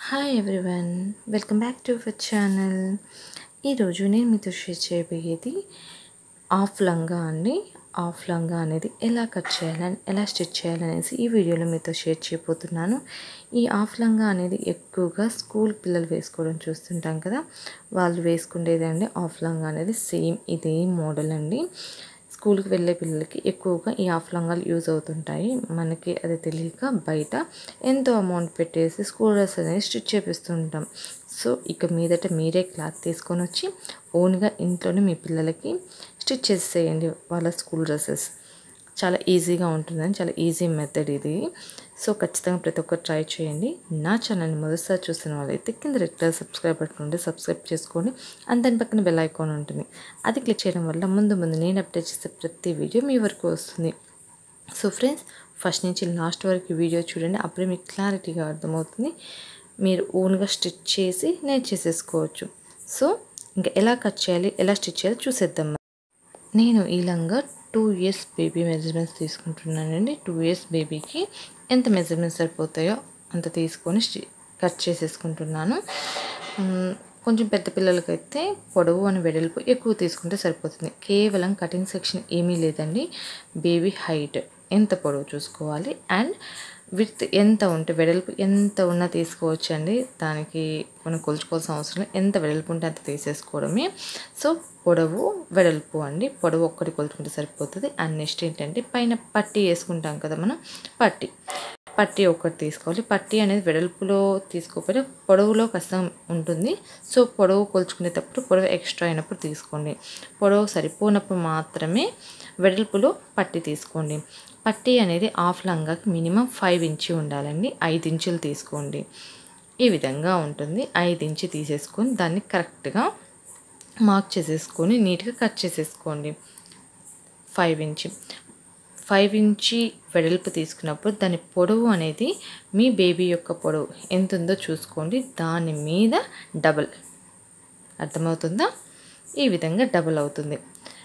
hi everyone welcome back to our channel ఈరోజు నేను మీతో షేర్ చేయబోయేది ఆఫ్ లంగా అండి ఆఫ్ లంగా అనేది ఎలా కట్ చేయాలని ఎలా స్టిచ్ చేయాలనేసి ఈ వీడియోలో మీతో షేర్ చేయబోతున్నాను ఈ ఆఫ్ లంగా అనేది ఎక్కువగా స్కూల్ పిల్లలు వేసుకోవడం చూస్తుంటాం కదా వాళ్ళు వేసుకునేది అండి ఆఫ్ లంగా అనేది సేమ్ ఇదే మోడల్ అండి స్కూల్కి వెళ్ళే పిల్లలకి ఎక్కువగా ఈ ఆఫ్ లంగాలు యూజ్ అవుతుంటాయి మనకి అది తెలియక బయట ఎంతో అమౌంట్ పెట్టేసి స్కూల్ డ్రెస్ అనేది స్టిచ్ చేపిస్తుంటాం సో ఇక మీదట మీరే క్లాత్ తీసుకొని వచ్చి ఓన్గా ఇంట్లోనే మీ పిల్లలకి స్టిచ్ చేసేయండి వాళ్ళ స్కూల్ డ్రెస్సెస్ చాలా ఈజీగా ఉంటుందని చాలా ఈజీ మెథడ్ ఇది సో ఖచ్చితంగా ప్రతి ఒక్కరు ట్రై చేయండి నా ఛానల్ని మొదటిసారి చూస్తున్న వాళ్ళైతే కింద రెడ్ కలర్ సబ్స్క్రైబ్ బటన్ ఉంటే సబ్స్క్రైబ్ చేసుకోండి అండ్ దాని పక్కన బెల్ ఐకాన్ ఉంటుంది అది క్లిక్ చేయడం వల్ల ముందు ముందు నేను అప్డేట్ చేసే ప్రతి వీడియో మీ వరకు వస్తుంది సో ఫ్రెండ్స్ ఫస్ట్ నుంచి లాస్ట్ వరకు వీడియో చూడండి అప్పుడే మీకు క్లారిటీగా అర్థమవుతుంది మీరు ఓన్గా స్టిచ్ చేసి నేను చేసేసుకోవచ్చు సో ఇంకా ఎలా కట్ చేయాలి ఎలా స్టిచ్ చేయాలి చూసేద్దాం నేను ఈ లంగా టూ ఇయర్స్ బేబీ మెజర్మెంట్స్ తీసుకుంటున్నానండి టూ ఇయర్స్ బేబీకి ఎంత మెజర్మెంట్స్ సరిపోతాయో అంత తీసుకొని కట్ చేసేసుకుంటున్నాను కొంచెం పెద్ద పిల్లలకైతే పొడవు అని వెడల్పు ఎక్కువ తీసుకుంటే సరిపోతుంది కేవలం కటింగ్ సెక్షన్ ఏమీ లేదండి బేబీ హైట్ ఎంత పొడవు చూసుకోవాలి అండ్ విత్ ఎంత ఉంటే వెడల్పు ఎంత ఉన్నా తీసుకోవచ్చు అండి దానికి మనం కొలుచుకోవాల్సిన అవసరం లేదు ఎంత వెడల్పు ఉంటే అంత తీసేసుకోవడమే సో పొడవు వెడల్పు అండి పొడవు ఒక్కటి కొలుచుకుంటే సరిపోతుంది అండ్ నెక్స్ట్ ఏంటంటే పైన పట్టి వేసుకుంటాం కదా మనం పట్టి పట్టి ఒకటి తీసుకోవాలి పట్టి అనేది వెడల్పులో తీసుకోకపోతే పొడవులో కష్టం ఉంటుంది సో పొడవు కొలుచుకునేటప్పుడు పొడవు ఎక్స్ట్రా అయినప్పుడు తీసుకోండి పొడవు సరిపోనప్పుడు మాత్రమే వెడల్పులో పట్టి తీసుకోండి పట్టి అనేది హాఫ్ లంగాకి మినిమం ఫైవ్ ఇంచి ఉండాలండి ఐదు ఇంచులు తీసుకోండి ఈ విధంగా ఉంటుంది ఐదు ఇంచి తీసేసుకొని దాన్ని కరెక్ట్గా మార్క్ చేసేసుకొని నీట్గా కట్ చేసేసుకోండి ఫైవ్ ఇంచి ఫైవ్ ఇంచి వెడల్పు తీసుకున్నప్పుడు దాని పొడవు అనేది మీ బేబీ యొక్క పొడవు ఎంత ఉందో చూసుకోండి దాని మీద డబల్ అర్థమవుతుందా ఈ విధంగా డబల్ అవుతుంది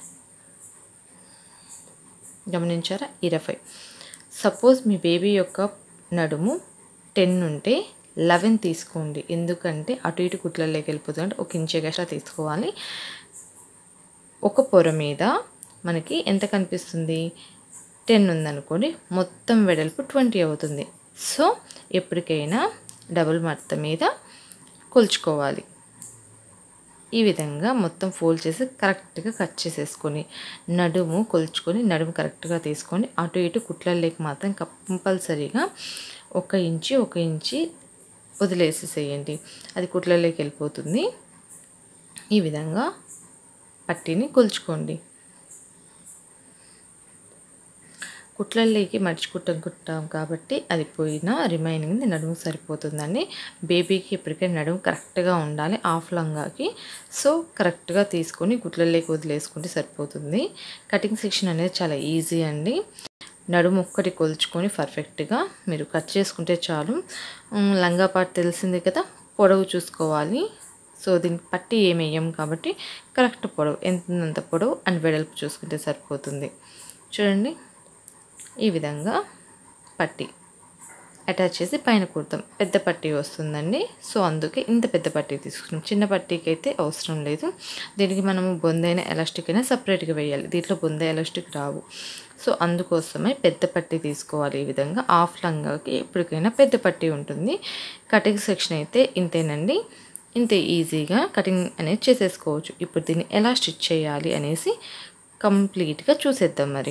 గమనించారా ఇరవై సపోజ్ మీ బేబీ యొక్క నడుము టెన్ ఉంటే లెవెన్ తీసుకోండి ఎందుకంటే అటు ఇటు కుట్లలోకి వెళ్ళిపోతుంది అంటే ఒక ఇంచ్ ఎక్స్ట్రా తీసుకోవాలి ఒక పొర మీద మనకి ఎంత కనిపిస్తుంది టెన్ ఉందనుకోండి మొత్తం వెడల్పు ట్వంటీ అవుతుంది సో ఎప్పటికైనా డబుల్ మడత మీద కొలుచుకోవాలి ఈ విధంగా మొత్తం ఫోల్డ్ చేసి కరెక్ట్గా కట్ చేసేసుకొని నడుము కొలుచుకొని నడుము కరెక్ట్గా తీసుకొని అటు ఇటు కుట్లలోకి మాత్రం కంపల్సరీగా ఒక ఇంచి ఒక ఇంచి వదిలేసేసేయండి అది కుట్లలోకి వెళ్ళిపోతుంది ఈ విధంగా పట్టీని కొలుచుకోండి కుట్లల్లోకి మడిచి కుట్టం కుట్టాం కాబట్టి అది పోయినా రిమైనింగ్ నడుము సరిపోతుందండి బేబీకి ఎప్పటికైనా నడుము కరెక్ట్గా ఉండాలి ఆఫ్ లంగాకి సో కరెక్ట్గా తీసుకొని కుట్లల్లోకి వదిలేసుకుంటే సరిపోతుంది కటింగ్ సెక్షన్ అనేది చాలా ఈజీ అండి నడుము ఒక్కటి కొలుచుకొని పర్ఫెక్ట్గా మీరు కట్ చేసుకుంటే చాలు లంగా పాటు తెలిసింది కదా పొడవు చూసుకోవాలి సో దీనికి పట్టి ఏమి వేయం కాబట్టి కరెక్ట్ పొడవు ఎంతంత పొడవు అండ్ వెడల్పు చూసుకుంటే సరిపోతుంది చూడండి ఈ విధంగా పట్టి అటాచ్ చేసి పైన కుడతాం పెద్ద పట్టీ వస్తుందండి సో అందుకే ఇంత పెద్ద పట్టీ తీసుకున్నాం చిన్న పట్టీకి అయితే అవసరం లేదు దీనికి మనము బొందైన ఎలాస్టిక్ అయినా సపరేట్గా వేయాలి దీంట్లో బొంద ఎలాస్టిక్ రావు సో అందుకోసమే పెద్ద పట్టీ తీసుకోవాలి ఈ విధంగా ఆఫ్ లంగాకి ఎప్పటికైనా పెద్ద పట్టీ ఉంటుంది కటింగ్ సెక్షన్ అయితే ఇంతేనండి ఇంతే ఈజీగా కటింగ్ అనేది చేసేసుకోవచ్చు ఇప్పుడు దీన్ని ఎలా స్టిచ్ చేయాలి అనేసి కంప్లీట్గా చూసేద్దాం మరి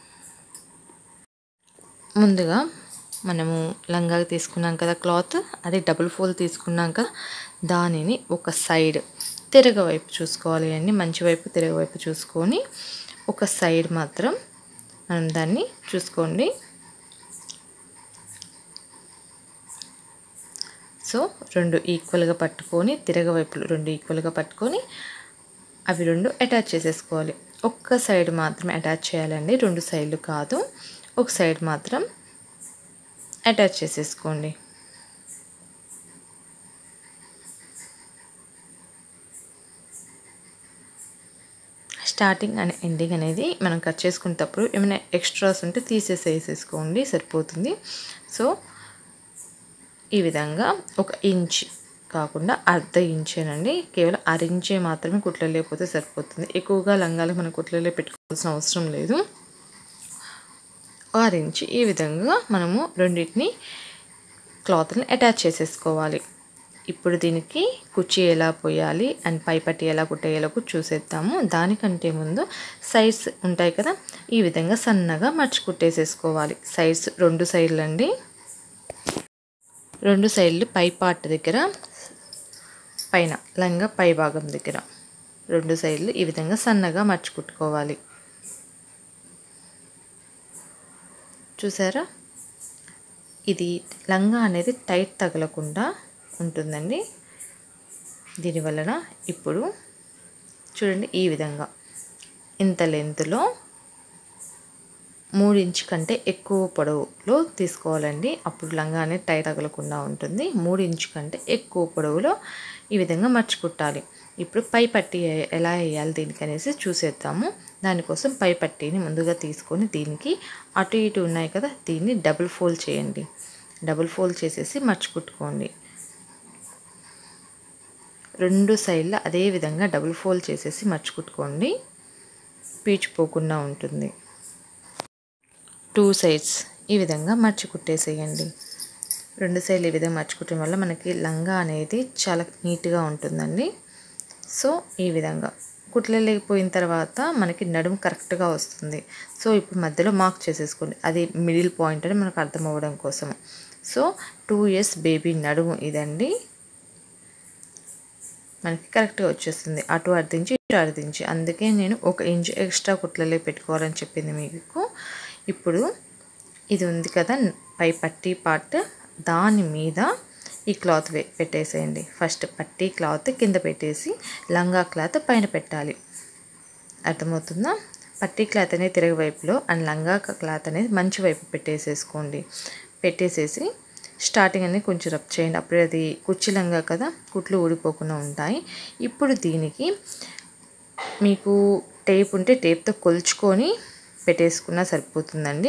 ముందుగా మనము లంగా తీసుకున్నాం కదా క్లాత్ అది డబుల్ ఫోల్డ్ తీసుకున్నాం కదా దానిని ఒక సైడ్ తిరగవైపు చూసుకోవాలి అండి మంచి వైపు తిరగవైపు చూసుకొని ఒక సైడ్ మాత్రం మనం దాన్ని చూసుకోండి సో రెండు ఈక్వల్గా పట్టుకొని తిరగవైపులు రెండు ఈక్వల్గా పట్టుకొని అవి రెండు అటాచ్ చేసేసుకోవాలి ఒక్క సైడ్ మాత్రమే అటాచ్ చేయాలండి రెండు సైడ్లు కాదు ఒక సైడ్ మాత్రం అటాచ్ చేసేసుకోండి స్టార్టింగ్ అండ్ ఎండింగ్ అనేది మనం కట్ చేసుకునేటప్పుడు ఏమైనా ఎక్స్ట్రాస్ ఉంటే తీసేసేసేసుకోండి సరిపోతుంది సో ఈ విధంగా ఒక ఇంచ్ కాకుండా అర్ధ ఇంచేనండి కేవలం అరించే మాత్రమే కుట్లు లేకపోతే సరిపోతుంది ఎక్కువగా లంగాలకు మనం కుట్లలో పెట్టుకోవాల్సిన అవసరం లేదు ఆరించి ఈ విధంగా మనము రెండింటిని క్లాత్ని అటాచ్ చేసేసుకోవాలి ఇప్పుడు దీనికి కుర్చీ ఎలా పోయాలి అండ్ పైపట్టి ఎలా కుట్టేయాలో చూసేద్దాము దానికంటే ముందు సైడ్స్ ఉంటాయి కదా ఈ విధంగా సన్నగా మర్చి కుట్టేసేసుకోవాలి సైడ్స్ రెండు సైడ్లు అండి రెండు సైడ్లు పై పార్ట్ దగ్గర పైన లంగా పై భాగం దగ్గర రెండు సైడ్లు ఈ విధంగా సన్నగా మర్చి కుట్టుకోవాలి చూసారా ఇది లంగా అనేది టైట్ తగలకుండా ఉంటుందండి దీనివలన ఇప్పుడు చూడండి ఈ విధంగా ఇంత లెంత్లో మూడు ఇంచ్ కంటే ఎక్కువ పొడవులో తీసుకోవాలండి అప్పుడు లంగా అనేది టైట్ తగలకుండా ఉంటుంది మూడు ఇంచ్ కంటే ఎక్కువ పొడవులో ఈ విధంగా మర్చి కుట్టాలి ఇప్పుడు పై పట్టి ఎలా వేయాలి దీనికి అనేసి చూసేద్దాము దానికోసం పై పట్టీని ముందుగా తీసుకొని దీనికి అటు ఇటు ఉన్నాయి కదా దీన్ని డబుల్ ఫోల్డ్ చేయండి డబుల్ ఫోల్డ్ చేసేసి మర్చి కుట్టుకోండి రెండు సైడ్ల అదే విధంగా డబుల్ ఫోల్డ్ చేసేసి మర్చి కుట్టుకోండి పీచుపోకుండా ఉంటుంది టూ సైడ్స్ ఈ విధంగా మర్చి కుట్టేసేయండి రెండు సైడ్లు ఈ విధంగా మర్చి కుట్టడం వల్ల మనకి లంగా అనేది చాలా నీట్గా ఉంటుందండి సో ఈ విధంగా కుట్లు లేకపోయిన తర్వాత మనకి నడుము కరెక్ట్గా వస్తుంది సో ఇప్పుడు మధ్యలో మార్క్ చేసేసుకోండి అది మిడిల్ పాయింట్ అని మనకు అర్థం అవ్వడం కోసం సో టూ ఇయర్స్ బేబీ నడుము ఇదండి మనకి కరెక్ట్గా వచ్చేస్తుంది అటు అర్థించి ఇటు అర్థించి అందుకే నేను ఒక ఇంచు ఎక్స్ట్రా కుట్లలో పెట్టుకోవాలని చెప్పింది మీకు ఇప్పుడు ఇది ఉంది కదా పై పట్టీ పార్ట్ దాని మీద ఈ క్లాత్ పెట్టేసేయండి ఫస్ట్ పట్టీ క్లాత్ కింద పెట్టేసి లంగా క్లాత్ పైన పెట్టాలి అర్థమవుతుందా పట్టీ క్లాత్ అనేది తిరగ వైపులో అండ్ లంగా క్లాత్ అనేది మంచి వైపు పెట్టేసేసుకోండి పెట్టేసేసి స్టార్టింగ్ అనేది కొంచెం రబ్ చేయండి అప్పుడే అది కుర్చీ లంగా కదా కుట్లు ఊడిపోకుండా ఉంటాయి ఇప్పుడు దీనికి మీకు టేప్ ఉంటే టేప్తో కొలుచుకొని పెట్టేసుకున్నా సరిపోతుందండి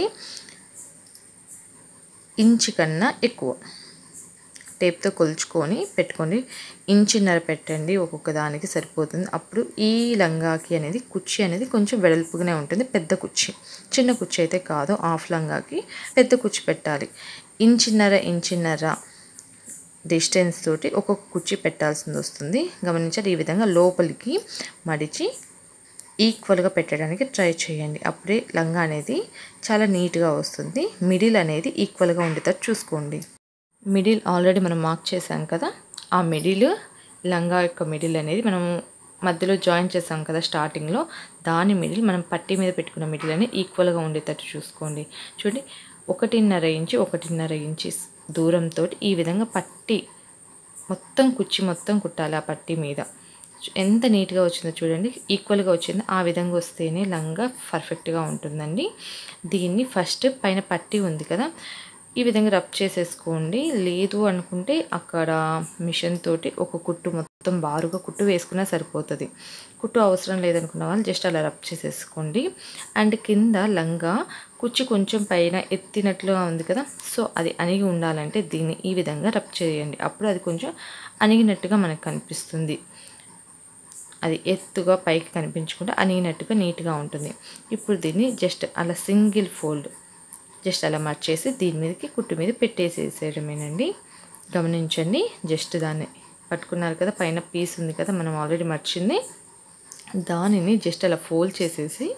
ఇంచు కన్నా ఎక్కువ టేప్తో కొలుచుకొని పెట్టుకొని ఇంచున్నర పెట్టండి ఒక్కొక్క దానికి సరిపోతుంది అప్పుడు ఈ లంగాకి అనేది కుర్చీ అనేది కొంచెం వెడల్పుగానే ఉంటుంది పెద్ద కుర్చీ చిన్న కుర్చీ అయితే కాదు హాఫ్ లంగాకి పెద్ద కుర్చీ పెట్టాలి ఇంచున్నర ఇంచున్నర డిస్టెన్స్ తోటి ఒక్కొక్క కుర్చీ పెట్టాల్సింది వస్తుంది గమనించాలి ఈ విధంగా లోపలికి మడిచి ఈక్వల్గా పెట్టడానికి ట్రై చేయండి అప్పుడే లంగా అనేది చాలా నీట్గా వస్తుంది మిడిల్ అనేది ఈక్వల్గా ఉండేటట్టు చూసుకోండి మిడిల్ ఆల్రెడీ మనం మార్క్ చేసాం కదా ఆ మిడిల్ లంగా యొక్క మిడిల్ అనేది మనం మధ్యలో జాయిన్ చేసాం కదా స్టార్టింగ్లో దాని మిడిల్ మనం పట్టీ మీద పెట్టుకున్న మిడిల్ అనేది ఈక్వల్గా ఉండేటట్టు చూసుకోండి చూడండి ఒకటిన్నర ఇంచు ఒకటిన్నర ఇంచి దూరంతో ఈ విధంగా పట్టి మొత్తం కుచ్చి మొత్తం కుట్టాలి ఆ పట్టీ మీద ఎంత నీట్గా వచ్చిందో చూడండి ఈక్వల్గా వచ్చిందో ఆ విధంగా వస్తేనే లంగా పర్ఫెక్ట్గా ఉంటుందండి దీన్ని ఫస్ట్ పైన పట్టి ఉంది కదా ఈ విధంగా రబ్ చేసేసుకోండి లేదు అనుకుంటే అక్కడ మిషన్ తోటి ఒక కుట్టు మొత్తం బారుగా కుట్టు వేసుకున్నా సరిపోతుంది కుట్టు అవసరం లేదనుకున్న వాళ్ళు జస్ట్ అలా రబ్ చేసేసుకోండి అండ్ కింద లంగా కుచ్చి కొంచెం పైన ఎత్తినట్లుగా ఉంది కదా సో అది అణిగి ఉండాలంటే దీన్ని ఈ విధంగా రబ్ చేయండి అప్పుడు అది కొంచెం అణిగినట్టుగా మనకు కనిపిస్తుంది అది ఎత్తుగా పైకి కనిపించకుండా అణిగినట్టుగా నీట్గా ఉంటుంది ఇప్పుడు దీన్ని జస్ట్ అలా సింగిల్ ఫోల్డ్ జస్ట్ అలా మర్చేసి దీని మీదకి కుట్టు మీద పెట్టేసేసేయడమేనండి గమనించండి జస్ట్ దాన్ని పట్టుకున్నారు కదా పైన పీస్ ఉంది కదా మనం ఆల్రెడీ మర్చింది దానిని జస్ట్ అలా ఫోల్డ్ చేసేసి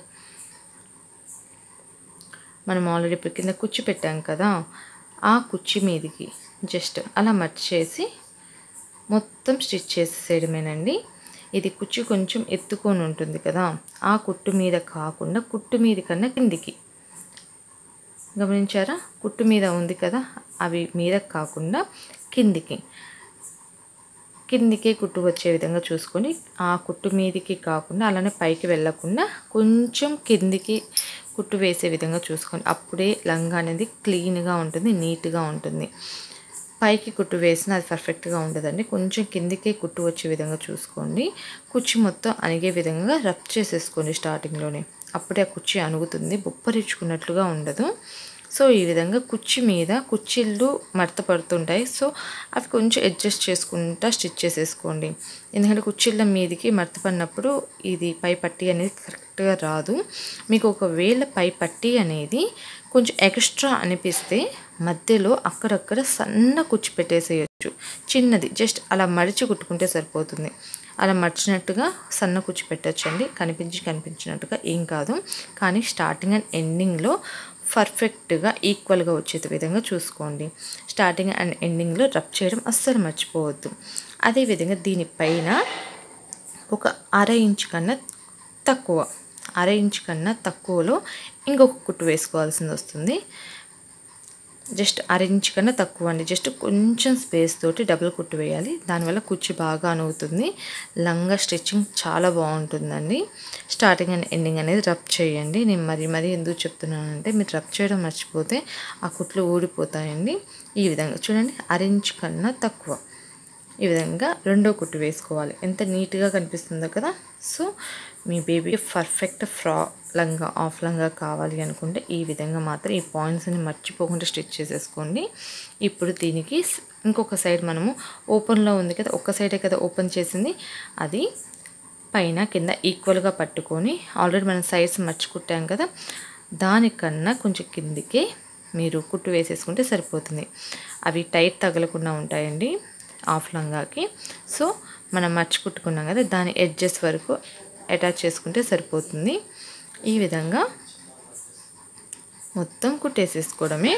మనం ఆల్రెడీ ఇప్పుడు కింద కుచ్చి పెట్టాం కదా ఆ కుర్చీ మీదకి జస్ట్ అలా మర్చేసి మొత్తం స్టిచ్ చేసేయడమేనండి ఇది కుచ్చి కొంచెం ఎత్తుకొని ఉంటుంది కదా ఆ కుట్టు మీద కాకుండా కుట్టు మీద కన్నా కిందికి గమనించారా కుట్టు మీద ఉంది కదా అవి మీద కాకుండా కిందికి కిందికే కుట్టు వచ్చే విధంగా చూసుకొని ఆ కుట్టు మీదికి కాకుండా అలానే పైకి వెళ్ళకుండా కొంచెం కిందికి కుట్టు వేసే విధంగా చూసుకొని అప్పుడే లంగా అనేది క్లీన్గా ఉంటుంది నీట్గా ఉంటుంది పైకి కుట్టు వేసిన అది పర్ఫెక్ట్గా ఉండదండి కొంచెం కిందికే కుట్టు వచ్చే విధంగా చూసుకోండి కుర్చీ మొత్తం అణిగే విధంగా రబ్ చేసేసుకోండి స్టార్టింగ్లోనే అప్పుడే ఆ కుర్చీ అణుగుతుంది బొప్పరిచ్చుకున్నట్లుగా ఉండదు సో ఈ విధంగా కుర్చీ మీద కుర్చీలు మడత పడుతుంటాయి సో అవి కొంచెం అడ్జస్ట్ చేసుకుంటా స్టిచ్ చేసేసుకోండి ఎందుకంటే కుర్చీల మీదకి మడత పడినప్పుడు ఇది పై పట్టి అనేది కరెక్ట్గా రాదు మీకు ఒకవేళ పై పట్టి అనేది కొంచెం ఎక్స్ట్రా అనిపిస్తే మధ్యలో అక్కడక్కడ సన్న కుచ్చి పెట్టేసేయచ్చు చిన్నది జస్ట్ అలా మడిచి కుట్టుకుంటే సరిపోతుంది అలా మర్చినట్టుగా సన్న కుచ్చి పెట్టచ్చండి కనిపించి కనిపించినట్టుగా ఏం కాదు కానీ స్టార్టింగ్ అండ్ ఎండింగ్లో పర్ఫెక్ట్గా ఈక్వల్గా వచ్చే విధంగా చూసుకోండి స్టార్టింగ్ అండ్ ఎండింగ్లో రబ్ చేయడం అస్సలు మర్చిపోవద్దు అదేవిధంగా దీనిపైన ఒక అర ఇంచ్ కన్నా తక్కువ అర ఇంచ్ కన్నా తక్కువలో ఇంకొక కుట్టు వేసుకోవాల్సింది వస్తుంది జస్ట్ అర ఇంచ్ కన్నా తక్కువ అండి జస్ట్ కొంచెం స్పేస్ తోటి డబుల్ కుట్టు వేయాలి దానివల్ల కుర్చీ బాగా అనువుతుంది లంగా స్టిచ్చింగ్ చాలా బాగుంటుందండి స్టార్టింగ్ అండ్ ఎండింగ్ అనేది రబ్ చేయండి నేను మరి మరీ ఎందుకు చెప్తున్నానంటే మీరు రబ్ చేయడం మర్చిపోతే ఆ కుట్లు ఊడిపోతాయండి ఈ విధంగా చూడండి అర ఇంచ్ కన్నా తక్కువ ఈ విధంగా రెండో కుట్టు వేసుకోవాలి ఎంత నీట్గా కనిపిస్తుందో కదా సో మీ బేబీ పర్ఫెక్ట్ ఫ్రా లంగా ఆఫ్ లంగా కావాలి అనుకుంటే ఈ విధంగా మాత్రం ఈ పాయింట్స్ని మర్చిపోకుండా స్టిచ్ చేసేసుకోండి ఇప్పుడు దీనికి ఇంకొక సైడ్ మనము ఓపెన్లో ఉంది కదా ఒక్క సైడే కదా ఓపెన్ చేసింది అది పైన కింద ఈక్వల్గా పట్టుకొని ఆల్రెడీ మనం సైడ్స్ మర్చికుట్టాం కదా దానికన్నా కొంచెం కిందికే మీరు కుట్టు వేసేసుకుంటే సరిపోతుంది అవి టైట్ తగలకుండా ఉంటాయండి ఆఫ్ లంగాకి సో మనం మర్చికుట్టుకున్నాం కదా దాని ఎడ్జెస్ వరకు అటాచ్ చేసుకుంటే సరిపోతుంది ఈ విధంగా మొత్తం కుట్టేసేసుకోవడమే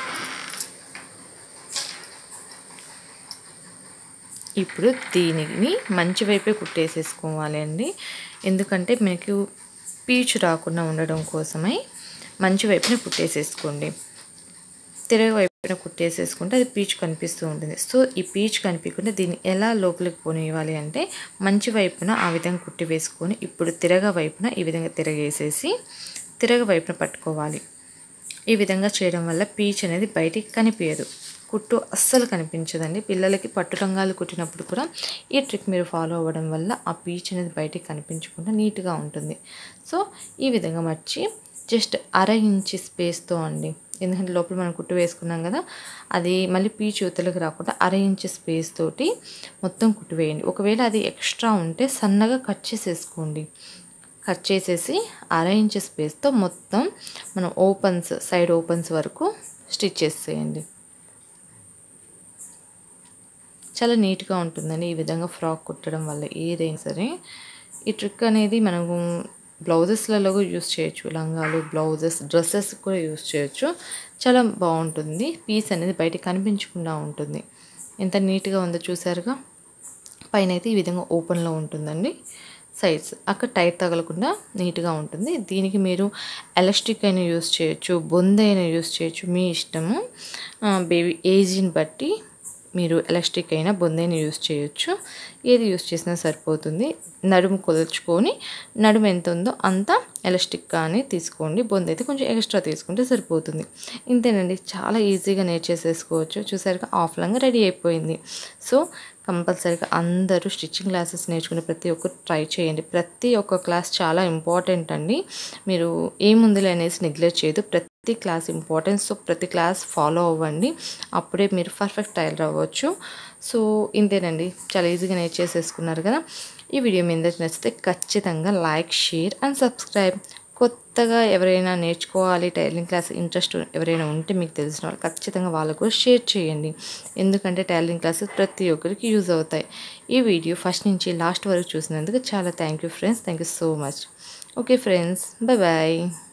ఇప్పుడు దీనిని మంచి వైపే కుట్టేసేసుకోవాలి అండి ఎందుకంటే మీకు పీచు రాకుండా ఉండడం కోసమై మంచి వైపున కుట్టేసేసుకోండి తిరగ వైపున కుట్టేసేసుకుంటే అది పీచు కనిపిస్తూ ఉంటుంది సో ఈ పీచు కనిపించకుండా దీన్ని ఎలా లోపలికి పోనివ్వాలి అంటే మంచి వైపున ఆ విధంగా కుట్టి వేసుకొని ఇప్పుడు తిరగ వైపున ఈ విధంగా తిరగేసేసి తిరగ వైపున పట్టుకోవాలి ఈ విధంగా చేయడం వల్ల పీచ్ అనేది బయటికి కనిపించదు కుట్టు అస్సలు కనిపించదండి పిల్లలకి పట్టు రంగాలు కుట్టినప్పుడు కూడా ఈ ట్రిక్ మీరు ఫాలో అవ్వడం వల్ల ఆ పీచ్ అనేది బయటికి కనిపించకుండా నీట్గా ఉంటుంది సో ఈ విధంగా మర్చి జస్ట్ అర ఇంచి స్పేస్తో అండి ఎందుకంటే లోపల మనం కుట్టు వేసుకున్నాం కదా అది మళ్ళీ పీచు యువతలకు రాకుండా అర ఇంచ్ స్పేస్ తోటి మొత్తం కుట్టు వేయండి ఒకవేళ అది ఎక్స్ట్రా ఉంటే సన్నగా కట్ చేసేసుకోండి కట్ చేసేసి అర ఇంచ్ స్పేస్తో మొత్తం మనం ఓపెన్స్ సైడ్ ఓపెన్స్ వరకు స్టిచ్ చేసేయండి చాలా నీట్గా ఉంటుందండి ఈ విధంగా ఫ్రాక్ కుట్టడం వల్ల ఏదైనా సరే ఈ ట్రిక్ అనేది మనము బ్లౌజెస్లలో కూడా యూస్ చేయొచ్చు లంగాలు బ్లౌజెస్ డ్రెస్సెస్ కూడా యూస్ చేయొచ్చు చాలా బాగుంటుంది పీస్ అనేది బయటికి కనిపించకుండా ఉంటుంది ఎంత నీట్గా ఉందో చూసారుగా పైన అయితే ఈ విధంగా ఓపెన్లో ఉంటుందండి సైడ్స్ అక్కడ టైట్ తగలకుండా నీట్గా ఉంటుంది దీనికి మీరు ఎలాస్టిక్ అయినా యూస్ చేయొచ్చు బొంద అయినా యూస్ చేయొచ్చు మీ ఇష్టము బేబీ ఏజ్ని బట్టి మీరు ఎలాస్టిక్ అయినా బొందైనా యూస్ చేయొచ్చు ఏది యూస్ చేసినా సరిపోతుంది నడుము కొలుచుకొని నడుము ఎంత ఉందో అంత ఎలాస్టిక్ కానీ తీసుకోండి బొంద అయితే కొంచెం ఎక్స్ట్రా తీసుకుంటే సరిపోతుంది ఇంతేనండి చాలా ఈజీగా నేర్చేసేసుకోవచ్చు చూసారుగా ఆఫ్లైన్గా రెడీ అయిపోయింది సో కంపల్సరీగా అందరూ స్టిచ్చింగ్ క్లాసెస్ నేర్చుకునే ప్రతి ఒక్కరు ట్రై చేయండి ప్రతి ఒక్క క్లాస్ చాలా ఇంపార్టెంట్ అండి మీరు ఏముందిలే అనేసి నెగ్లెక్ట్ చేయదు ప్రతి క్లాస్ ఇంపార్టెన్స్ సో ప్రతి క్లాస్ ఫాలో అవ్వండి అప్పుడే మీరు పర్ఫెక్ట్ టైలర్ అవ్వచ్చు సో ఇంతేనండి చాలా ఈజీగా నేర్చేసేసుకున్నారు కదా ఈ వీడియో మీ అందరికి నచ్చితే ఖచ్చితంగా లైక్ షేర్ అండ్ సబ్స్క్రైబ్ కొత్తగా ఎవరైనా నేర్చుకోవాలి టైలరింగ్ క్లాస్ ఇంట్రెస్ట్ ఎవరైనా ఉంటే మీకు తెలిసిన వాళ్ళు ఖచ్చితంగా వాళ్ళకు కూడా షేర్ చేయండి ఎందుకంటే టైలరింగ్ క్లాసెస్ ప్రతి ఒక్కరికి యూజ్ అవుతాయి ఈ వీడియో ఫస్ట్ నుంచి లాస్ట్ వరకు చూసినందుకు చాలా thank you friends thank you so much okay friends bye bye